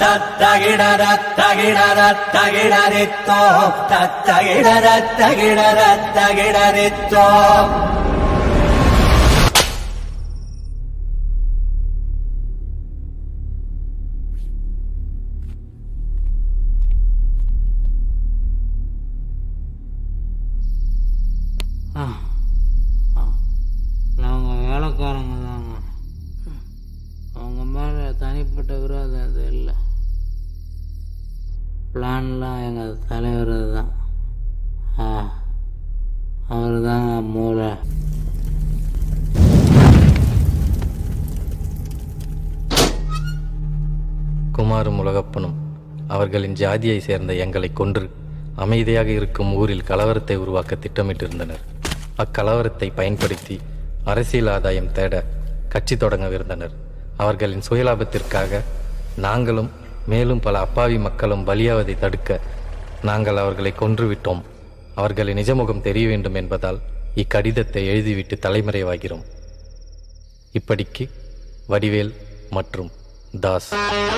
தத்தகிடர தகிடர தகிடரித்தோ தத்தகிடர தகிடர தகிடரித்தோ ஆ ஆ நாங்கள் வேலைக்காரங்க தாங்க அவங்க மேலே தனிப்பட்ட விரோதம் அது இல்லை பிளான்லாம் எங்கள் தலைவர் தான் ஆ அவர் தாங்க மூளை குமாரும் உலகப்பனும் அவர்களின் ஜாதியை சேர்ந்த எங்களை கொன்று அமைதியாக இருக்கும் ஊரில் கலவரத்தை உருவாக்க திட்டமிட்டிருந்தனர் அக்கலவரத்தை பயன்படுத்தி அரசியல் ஆதாயம் தேட கட்சி தொடங்கவிருந்தனர் அவர்களின் சுயலாபத்திற்காக நாங்களும் மேலும் பல அப்பாவி மக்களும் பலியாவதை தடுக்க நாங்கள் அவர்களை கொன்றுவிட்டோம் அவர்களின் நிஜமுகம் தெரிய வேண்டும் என்பதால் இக்கடிதத்தை எழுதிவிட்டு தலைமறைவாகிறோம் இப்படிக்கு வடிவேல் மற்றும் தாஸ்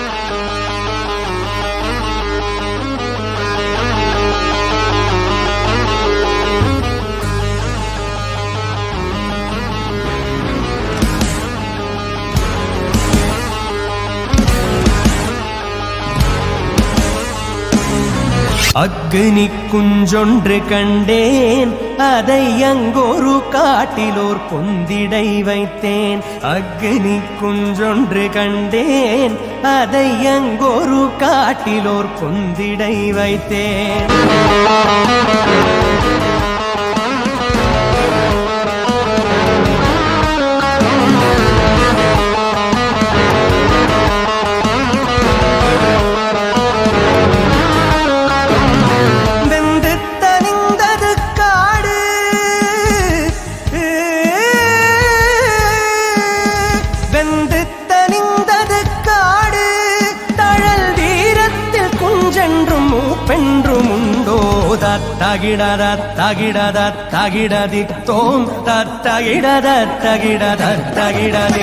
அக்னி குஞ்சொன்று கண்டேன் அதை அங்கொரு காட்டிலோர் பொந்திடை வைத்தேன் அக்னி குஞ்சொன்று கண்டேன் அதை அங்கொரு காட்டிலோர் பொந்திடை வைத்தேன் வெந்து தனிந்தது காடு வெந்து தனிந்தது காடு தழல் வீரத்தில் குஞ்சென்றும் மூப்பென்றும் உண்டோ தத்தகிடத தகிடத தகிடதி தோம் தத்தகிடத தகிடத தகிடதி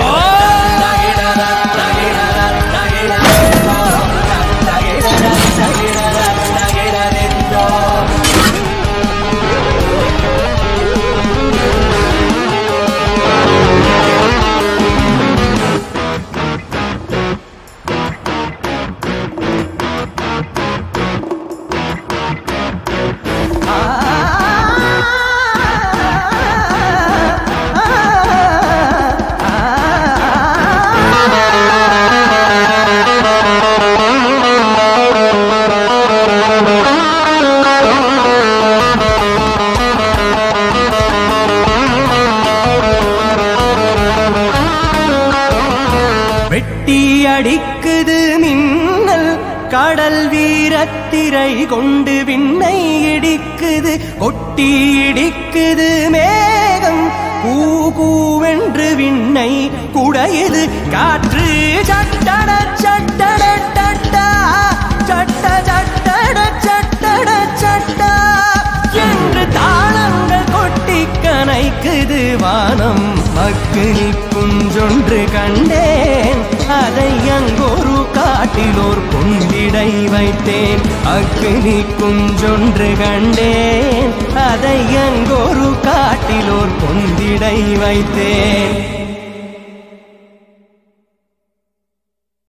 வெட்டி அடிக்குது மின்னல் கடல் வீரத்திரை கொண்டு விண்ணை இடிக்குது கொட்டி இடிக்குது மேகம் கூ கூவென்று விண்ணை குடையுது காற்று சட்டட சட்டட டட்டா சட்ட சட்டட சட்டட சட்டா என்று தாளங்கள் கொட்டி கனைக்குது வானம் அக்கினி குஞ்சொன்று கண்டேன் அதை அங்கொரு காட்டிலோர் பொந்திடை வைத்தேன் அக்கினி குஞ்சொன்று கண்டேன் அதை அங்கொரு காட்டிலோர் பொந்திடை வைத்தேன்